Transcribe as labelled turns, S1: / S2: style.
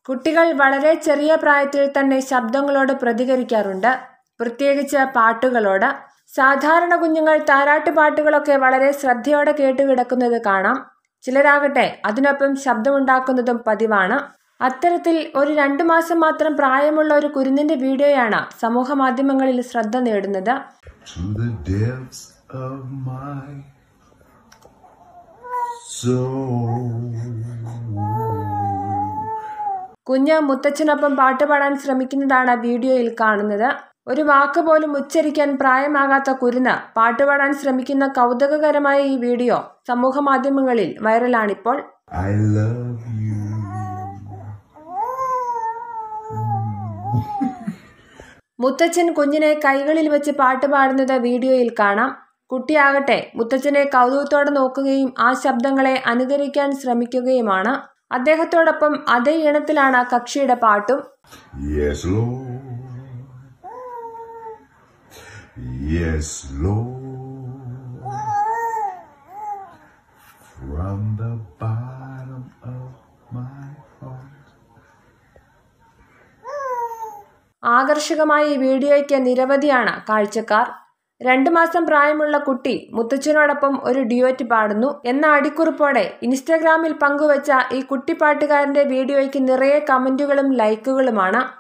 S1: കുട്ടികൾ വളരെ ചെറിയ പ്രായത്തിൽ തന്നെ ശബ്ദങ്ങളോട് പ്രതികരിക്കാറുണ്ട് പ്രത്യേകിച്ച് പാട്ടുകളോട് സാധാരണ കുഞ്ഞുങ്ങൾ താരാട്ട് പാട്ടുകളൊക്കെ വളരെ ശ്രദ്ധയോടെ കേട്ടുകിടക്കുന്നത് കാണാം ചിലരാകട്ടെ അതിനൊപ്പം ശബ്ദമുണ്ടാക്കുന്നതും പതിവാണ് അത്തരത്തിൽ ഒരു രണ്ടു മാസം മാത്രം പ്രായമുള്ള ഒരു കുരുന്നിന്റെ വീഡിയോയാണ് സമൂഹ മാധ്യമങ്ങളിൽ ശ്രദ്ധ നേടുന്നത്
S2: to the depths of my soul.
S1: കുഞ്ഞ് മുത്തച്ഛനൊപ്പം പാട്ടുപാടാൻ ശ്രമിക്കുന്നതാണ് വീഡിയോയിൽ കാണുന്നത് ഒരു വാക്ക് പോലും ഉച്ചരിക്കാൻ പ്രായമാകാത്ത കുരുന്ന് പാട്ടുപാടാൻ ശ്രമിക്കുന്ന കൗതുകകരമായ ഈ വീഡിയോ സമൂഹ മാധ്യമങ്ങളിൽ വൈറലാണിപ്പോൾ
S2: I love you.
S1: മുത്തച്ഛൻ കുഞ്ഞിനെ കൈകളിൽ വെച്ച് പാട്ട് പാടുന്നത് വീഡിയോയിൽ കാണാം കുട്ടിയാകട്ടെ മുത്തച്ഛനെ കൗതുകത്തോടെ നോക്കുകയും ആ ശബ്ദങ്ങളെ അനുകരിക്കാൻ ശ്രമിക്കുകയുമാണ് അദ്ദേഹത്തോടൊപ്പം അതേ ഇണത്തിലാണ് കക്ഷിയുടെ പാട്ടും
S2: Yes, Lord. Yes, Lord. From the bottom of my heart.
S1: ആകർഷകമായ ഈ വീഡിയോയ്ക്ക് നിരവധിയാണ് കാഴ്ചക്കാർ രണ്ടു മാസം പ്രായമുള്ള കുട്ടി മുത്തച്ഛനോടൊപ്പം ഒരു ഡ്യുവറ്റ് പാടുന്നു എന്ന അടിക്കുറിപ്പോടെ ഇൻസ്റ്റഗ്രാമിൽ പങ്കുവച്ച ഈ കുട്ടിപ്പാട്ടുകാരന്റെ വീഡിയോയ്ക്ക് നിറയെ കമന്റുകളും ലൈക്കുകളുമാണ്